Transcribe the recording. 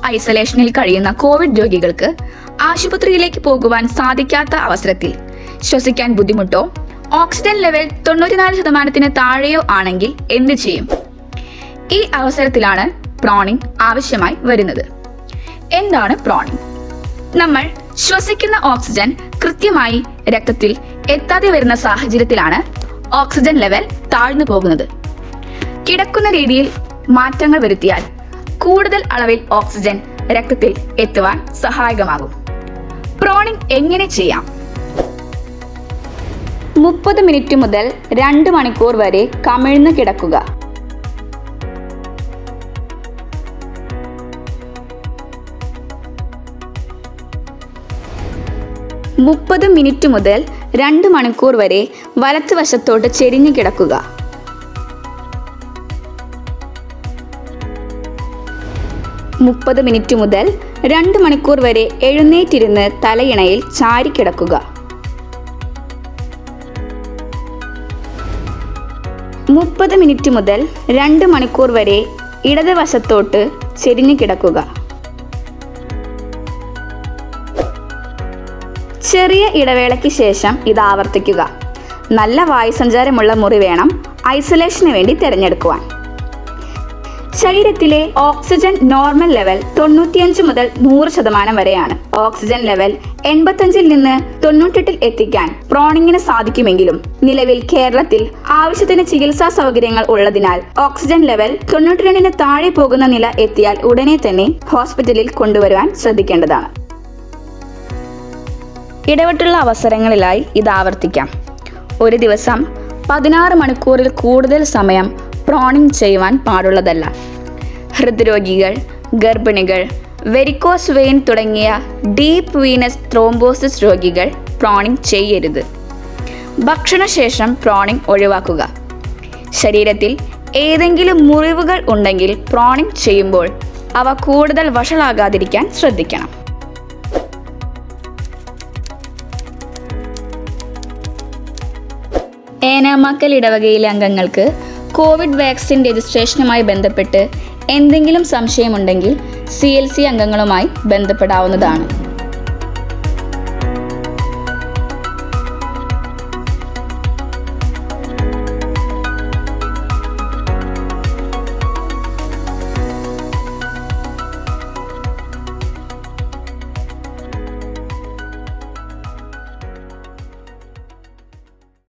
ഐസൊലേഷനിൽ കഴിയുന്ന കോവിഡ് രോഗികൾക്ക് ആശുപത്രിയിലേക്ക് പോകുവാൻ സാധിക്കാത്ത അവസരത്തിൽ ശ്വസിക്കാൻ ബുദ്ധിമുട്ടോ ഓക്സിജൻ ലെവൽ തൊണ്ണൂറ്റിനാല് ശതമാനത്തിന് താഴെയോ ആണെങ്കിൽ എന്ത് ചെയ്യും ഈ അവസരത്തിലാണ് പ്രോണിംഗ് ആവശ്യമായി വരുന്നത് എന്താണ് പ്രോണിംഗ് നമ്മൾ ശ്വസിക്കുന്ന ഓക്സിജൻ കൃത്യമായി രക്തത്തിൽ എത്താതെ വരുന്ന സാഹചര്യത്തിലാണ് ഓക്സിജൻ ലെവൽ താഴ്ന്നു പോകുന്നത് കിടക്കുന്ന രീതിയിൽ മാറ്റങ്ങൾ വരുത്തിയാൽ കൂടുതൽ അളവിൽ ഓക്സിജൻ രക്തത്തിൽ എത്തുവാൻ സഹായകമാകും പ്രോണിംഗ് എങ്ങനെ ചെയ്യാം മുപ്പത് മിനിറ്റ് മുതൽ രണ്ട് മണിക്കൂർ വരെ കമിഴ്ന്ന് കിടക്കുക മുപ്പത് മിനിറ്റ് മുതൽ രണ്ട് മണിക്കൂർ വരെ വലത്തുവശത്തോട്ട് ചെരിഞ്ഞു കിടക്കുക മുപ്പത് മിനിറ്റ് മുതൽ രണ്ട് മണിക്കൂർ വരെ എഴുന്നേറ്റിരുന്ന് തലയിണയിൽ ചാരിക്കിടക്കുക മുപ്പത് മിനിറ്റ് മുതൽ രണ്ട് മണിക്കൂർ വരെ ഇടതുവശത്തോട്ട് ചെരിഞ്ഞു കിടക്കുക ചെറിയ ഇടവേളയ്ക്ക് ശേഷം ഇത് ആവർത്തിക്കുക നല്ല വായുസഞ്ചാരമുള്ള മുറി വേണം ഐസൊലേഷന് വേണ്ടി തിരഞ്ഞെടുക്കുവാൻ ശരീരത്തിലെ ഓക്സിജൻ നോർമൽ ലെവൽ തൊണ്ണൂറ്റിയഞ്ച് മുതൽ നൂറ് ശതമാനം വരെയാണ് ഓക്സിജൻ ലെവൽ എൺപത്തഞ്ചിൽ നിന്ന് തൊണ്ണൂറ്റെട്ടിൽ എത്തിക്കാൻ പ്രോണിങ്ങിന് സാധിക്കുമെങ്കിലും നിലവിൽ കേരളത്തിൽ ആവശ്യത്തിന് ചികിത്സാ സൗകര്യങ്ങൾ ഉള്ളതിനാൽ ഓക്സിജൻ ലെവൽ തൊണ്ണൂറ്റിരണ്ടിന് താഴെ പോകുന്ന നില എത്തിയാൽ ഉടനെ തന്നെ ഹോസ്പിറ്റലിൽ കൊണ്ടുവരുവാൻ ശ്രദ്ധിക്കേണ്ടതാണ് ഇടവിട്ടുള്ള അവസരങ്ങളിലായി ഇത് ആവർത്തിക്കാം ഒരു ദിവസം പതിനാറ് മണിക്കൂറിൽ കൂടുതൽ സമയം പ്രോണിംഗ് ചെയ്യുവാൻ പാടുള്ളതല്ല ഹൃദ്രോഗികൾ ഗർഭിണികൾ വെരിക്കോസ് വെയിൻ തുടങ്ങിയ ഡീപ്പ് വീനസ് ത്രോംബോസിസ് രോഗികൾ പ്രോണിംഗ് ചെയ്യരുത് ഭക്ഷണശേഷം പ്രോണിംഗ് ഒഴിവാക്കുക ശരീരത്തിൽ ഏതെങ്കിലും മുറിവുകൾ ഉണ്ടെങ്കിൽ പ്രോണിംഗ് ചെയ്യുമ്പോൾ അവ കൂടുതൽ വഷളാകാതിരിക്കാൻ ശ്രദ്ധിക്കണം ഏനാമാക്കൽ ഇടവകയിലെ അംഗങ്ങൾക്ക് കോവിഡ് വാക്സിൻ രജിസ്ട്രേഷനുമായി ബന്ധപ്പെട്ട് എന്തെങ്കിലും സംശയമുണ്ടെങ്കിൽ സി എൽ സി അംഗങ്ങളുമായി ബന്ധപ്പെടാവുന്നതാണ്